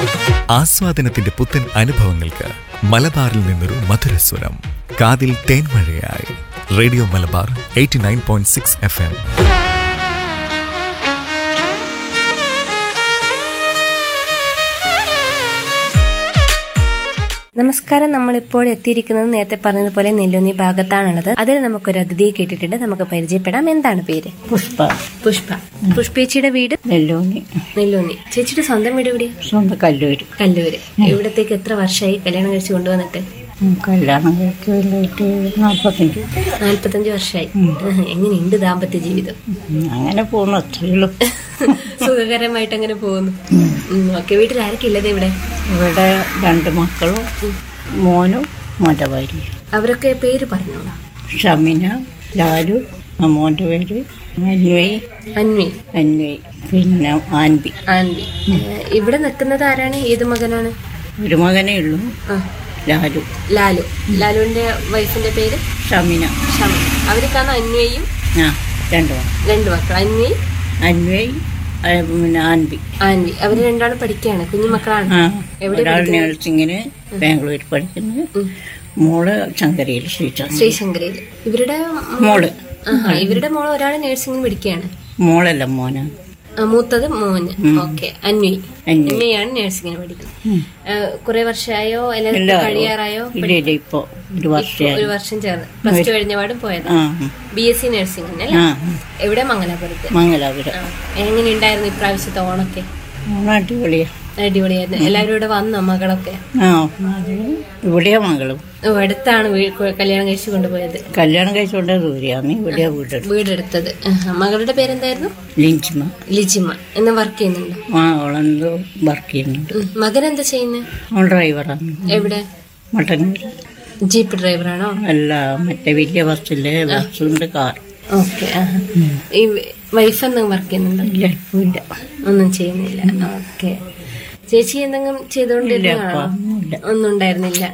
ആസ്വാദനത്തിന്റെ പുത്തൻ അനുഭവങ്ങൾക്ക് മലബാറിൽ നിന്നൊരു മധുരസ്വരം കാതിൽ തേൻമഴയായി radio Malabar eighty nine point six F M നമസ്കാരം നമ്മളിപ്പോൾ എത്തിയിരിക്കുന്നത് നേരത്തെ പറഞ്ഞതുപോലെ നെല്ലുന്നി ഭാഗത്താണുള്ളത് അതിൽ നമുക്കൊരു അതിഥിയെ കേട്ടിട്ടുണ്ട് നമുക്ക് പരിചയപ്പെടാം എന്താണ് പേര് പുഷ്പ പുഷ്പ പുഷ്പേച്ചിയുടെ വീട് നെല്ലൂന്നി നെല്ലുന്നി ചേച്ചിയുടെ സ്വന്തം വീട് എവിടെ സ്വന്തം കല്ലൂര് കല്ലൂര് ഇവിടത്തേക്ക് എത്ര വർഷമായി കല്യാണം കഴിച്ച് കൊണ്ടുവന്നിട്ട് ഉം, കല്യാണം കഴിക്കലായിട്ട് നാൽപ്പത്തഞ്ച് നാല്പത്തഞ്ച് വർഷമായി എങ്ങനെയുണ്ട് ദാമ്പത്യ ജീവിതം ഉം, അങ്ങനെ പോണു അത്രയുള്ളൂ സുഖകരമായിട്ട് അങ്ങനെ പോകുന്നു ഓക്കെ വീട്ടിൽ ആരൊക്കെ ഉള്ളത് ഇവിടെ ഇവിടെ രണ്ട് മക്കളും മോനും മോൻ്റെ ഭാര്യയും അവരൊക്കെ പേര് പറഞ്ഞോളൂ ഷമിന ലാലു ആ മോൻ്റെ പേര് അന്വയ് അന്വി അന്വയ് പിന്നെ ആൻബി ആൻവി ഏഹ് ഇവിടെ നിൽക്കുന്നത് ആരാണ് ഏത് മകനാണ് ഒരു മകനേ ഉള്ളൂ ആ ലാലു ലാലു ലാലുവിന്റെ വൈഫിന്റെ പേര് ഷമിന ഷമ അവർക്കാണ് അന്വയും ആ രണ്ട് മക്കൾ രണ്ട് മക്കൾ അന്വി അന്വയ് ആ, പിന്നെ ആൻബി ആൻവി അവര് രണ്ടാളും പഠിക്കുകയാണ് കുഞ്ഞു മക്കളാണ് ആ എവിടെ ഒരാൾ നഴ്സിങ്ങിന് ബാംഗ്ലൂർ പഠിക്കുന്നു മോള് ശങ്കരയിൽ ശ്രീചന്ദ്ര ശ്രീശങ്കരയിൽ ഇവരുടെ മോള് ആഹാ, ഇവരുടെ മോള് ഒരാൾ നഴ്സിംഗിന് പഠിക്കുകയാണ് മോളല്ല മോന ആ, മൂത്തത് മോന് ഓക്കെ അന്വി അന്വി. അന്വയാണ് നഴ്സിംഗിന് പഠിക്കുന്നത് കുറെ വർഷമായോ അല്ലെങ്കിൽ ഇല്ല കഴിയാറായോ ഇല്ല ഇല്ല ഇപ്പൊ ഒരു വർഷമായി ഒരു വർഷം ചേർന്ന് പ്ലസ് ടു കഴിഞ്ഞ പാടും പോയത് ആ ബി എസ് സി നഴ്സിംഗ് അല്ലേ ആ എവിടെ മംഗലാപുരത്ത് മംഗലാപുരം ആ. എങ്ങനെയുണ്ടായിരുന്നു ഇപ്രാവശ്യത്തെ ഓണൊക്കെ ഓണം അടിപൊളിയാ അടിപൊളിയായിരുന്നു എല്ലാവരും ഇവിടെ വന്നോ മകളൊക്കെ ആ അത് ഇവിടെയാ മകളും ഓ അടുത്താണ് വീ- കല്യാണം കഴിച്ചു കൊണ്ടുപോയത് കല്യാണം കഴിച്ചോണ്ട ദൂരെയാണ് ഇവിടെയാ വീടെടുത്ത് വീടെടുത്തത് ആഹാ. മകളുടെ പേരെന്തായിരുന്നു ലിഞ്ചിമ ലിജിമ എന്ന് വർക്ക് ചെയ്യുന്നുണ്ടോ ആ അവളെന്തോ വർക്ക് ചെയ്യുന്നുണ്ട് ഉം. മകൻ എന്താ ചെയ്യുന്നത് അവൾ ഡ്രൈവറാണ് എവിടെ മട്ടന്നൂർ ജീപ്പ് ഡ്രൈവറാണോ അല്ല മറ്റേ വലിയ ബസ്സിലെ ബസ്സുണ്ട് കാർ ഓക്കെ ഈ വൈഫ് എന്തെങ്കിലും വർക്ക് ചെയ്യുന്നുണ്ടോ ഇല്ല ഇപ്പൊ ഇല്ല ഒന്നും ചെയ്യുന്നില്ല ഓക്കെ ചേച്ചി എന്തെങ്കിലും ചെയ്തുകൊണ്ടിരുന്നതാണോ ഒന്നുമില്ല ഒന്നും ഉണ്ടായിരുന്നില്ല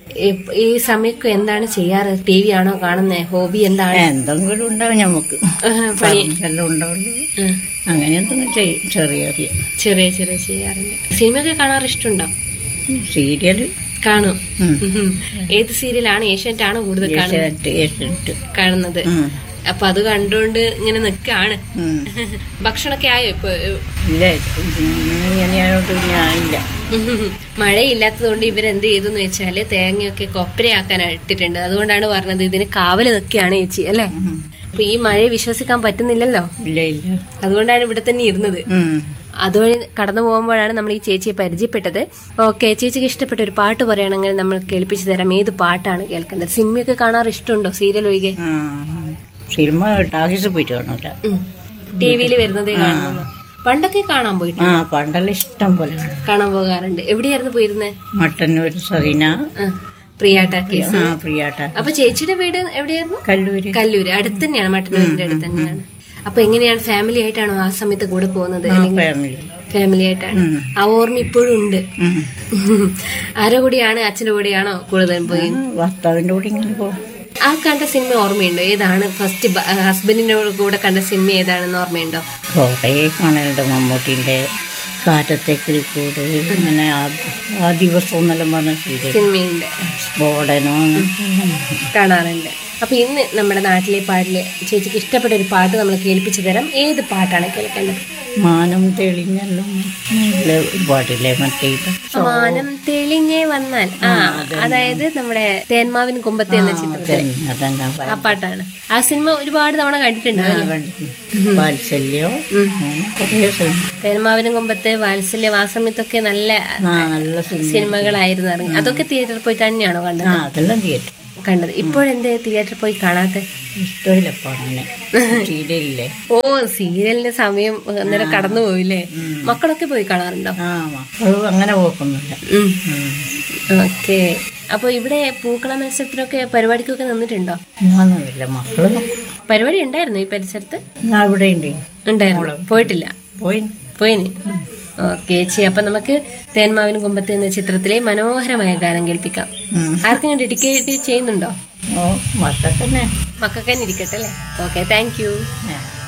ഈ- ഈ സമയത്ത് എന്താണ് ചെയ്യാറ് ടി വി ആണോ കാണുന്നത് ഹോബി എന്താണ് എന്തെങ്കിലും ഉണ്ടാവും നമുക്ക് ആഹാ, പണി എല്ലാം ഉണ്ടാവുള്ളൂ ഉം. അങ്ങനെ എന്തെങ്കിലും ചെയ്യും ചെറിയ ചെറിയ ചെറിയ ചെറിയ ചെയ്യാറുണ്ട് സിനിമയൊക്കെ കാണാറ് ഇഷ്ടമുണ്ടോ സീരിയൽ കാണും ഉം. ഏത് സീരിയലാണ് ഏഷ്യാനെറ്റ് ആണോ കൂടുതൽ കാണുന്നത് ഏഷ്യാനെറ്റ് ഏഷ്യാനെറ്റ് കാണുന്നത് ഉം. അപ്പൊ അത് കണ്ടുകൊണ്ട് ഇങ്ങനെ നിക്കാണ് ഉം. ഭക്ഷണമൊക്കെ ആയോ ഇപ്പൊ ഇല്ല ഇങ്ങനെയായോണ്ട് ഞാനില്ല മഴയില്ലാത്തത് കൊണ്ട് ഇവരെന്ത് ചെയ്തു എന്ന് വെച്ചാല് തേങ്ങയൊക്കെ കൊപ്പരയാക്കാൻ ഇട്ടിട്ടുണ്ട് അതുകൊണ്ടാണ് പറഞ്ഞത് ഇതിന് കാവല് നിൽക്കുകയാണ് ചേച്ചി അല്ലേ അപ്പൊ ഈ മഴയെ വിശ്വസിക്കാൻ പറ്റുന്നില്ലല്ലോ ഇല്ല ഇല്ല അതുകൊണ്ടാണ് ഇവിടെ തന്നെ ഇരുന്നത് ഉം. അതുവഴി കടന്നു പോകുമ്പോഴാണ് നമ്മൾ ഈ ചേച്ചിയെ പരിചയപ്പെട്ടത് ഓക്കെ ചേച്ചിക്ക് ഇഷ്ടപ്പെട്ട ഒരു പാട്ട് പറയുകയാണെങ്കിൽ നമ്മൾ കേൾപ്പിച്ചു തരാം ഏത് പാട്ടാണ് കേൾക്കേണ്ടത് സിനിമയൊക്കെ കാണാറ് ഇഷ്ടമുണ്ടോ സീരിയൽ ഒഴികെ ആ. സിനിമ ടാക്കീസ് പോയിട്ട് കാണൂല ടി വിയിൽ വരുന്നതേ കാണുന്നുള്ളൂ പണ്ടൊക്കെ കാണാൻ പോയിട്ട് ആ പണ്ടെല്ലാം ഇഷ്ടം പോലെ കാണും. കാണാൻ പോകാറുണ്ട് എവിടെയായിരുന്നു പോയിരുന്നത് മട്ടന്നൂർ സറീന പ്രിയ ടാക്കീസ് ആ പ്രിയാട്ട അപ്പൊ ചേച്ചിയുടെ വീട് എവിടെയായിരുന്നു കല്ലൂര് കല്ലൂര് അടുത്ത് തന്നെയാണ് മട്ടന്നൂരിന്റെ അടുത്ത് തന്നെയാണ് അപ്പൊ എങ്ങനെയാണ് ഫാമിലി ആയിട്ടാണോ ആ സമയത്ത് കൂടെ പോകുന്നത് അല്ലെങ്കിൽ ഫാമിലി ഫാമിലി ആയിട്ടാണ് ആ ഓർമ്മ ഇപ്പോഴും ഉണ്ട് ആരുടെ കൂടെയാണ് അച്ഛന്റെ കൂടെയാണോ കൂടുതലും പോയി ഭർത്താവിന്റെ കൂടെ ഇങ്ങനെ പോകും ആ കണ്ട സിനിമ ഓർമ്മയുണ്ടോ ഏതാണ് ഫസ്റ്റ് ഹസ്ബൻഡിന്റെ കൂടെ കണ്ട സിനിമ ഏതാണെന്ന് ഓർമ്മയുണ്ടോ കുറേ കാണലുണ്ട് മമ്മൂട്ടിന്റെ കാറ്റത്തേക്കിൽ കൂടെ അങ്ങനെ ആ- ആ ദിവസം എന്നെല്ലാം പറഞ്ഞ സീരിയൽ സിനിമയുണ്ട് സ്ഫോടനം കാണാറുണ്ട് അപ്പൊ ഇന്ന് നമ്മുടെ നാട്ടിലെ പാട്ടില് ചേച്ചിക്ക് ഇഷ്ടപ്പെട്ട ഒരു പാട്ട് നമ്മൾ കേൾപ്പിച്ചു തരാം ഏത് പാട്ടാണ് കേൾക്കേണ്ടത് മാനം തെളിഞ്ഞല്ലോ ഇല്ല, ഒരു പാട്ടില്ലേ മറ്റേ ഇത് മാനം തെളിഞ്ഞേ വന്നാൽ ആ അതായത് നമ്മുടെ തേന്മാവിൻ കുമ്പത്തെ എന്ന ചിത്രത്തിൽ അതന്നെ ആ പാട്ടാണ് ആ സിനിമ ഒരുപാട് തവണ കണ്ടിട്ടുണ്ട് വാത്സല്യം അങ്ങനെ കുറേ സിനിമ തേന്മാവിനും കുമ്പത്തെ വാത്സല്യ ആ സമയത്തൊക്കെ നല്ല ആ നല്ല സിനിമ സിനിമകളായിരുന്നു ഇറങ്ങി അതൊക്കെ തിയേറ്ററിൽ പോയി തന്നെയാണോ കണ്ടത് ആ അതെല്ലാം തിയേറ്റർ കണ്ടത് ഇപ്പോഴെന്തേ തിയേറ്ററിൽ പോയി കാണാത്തെ ഇഷ്ടമില്ലപ്പോ അങ്ങനെ സീരിയലില്ലേ ഓ സീരിയലിന്റെ സമയം അന്നേരം കടന്നു പോയില്ലേ മക്കളൊക്കെ പോയി കാണാറുണ്ടോ ആ മക്കളും അങ്ങനെ പോക്കൊന്നുമില്ല ഓക്കെ അപ്പൊ ഇവിടെ പൂക്കള മത്സരത്തിനൊക്കെ പരിപാടിക്കൊക്കെ നിന്നിട്ടുണ്ടോ ഞാനൊന്നുമില്ല മക്കള് പരിപാടി ഉണ്ടായിരുന്നു ഈ പരിസരത്ത് ഞാൻ ഇവിടെ ഉണ്ട് ഉണ്ടായിരുന്നു പോയിട്ടില്ല പോയി പോയിന് ഓക്കെ ചേച്ചി അപ്പൊ നമുക്ക് തേന്മാവിന് കുമ്പത്ത് എന്ന ചിത്രത്തിലെ മനോഹരമായ ഗാനം കേൾപ്പിക്കാം ഉം. ആർക്കെങ്കിലും ഡെഡിക്കേറ്റ് ചെയ്യുന്നുണ്ടോ ഓ മക്കൾ തന്നെ മക്കൾക്ക് തന്നെ ഇരിക്കട്ടെ അല്ലേ ഓക്കെ താങ്ക് യു ആ.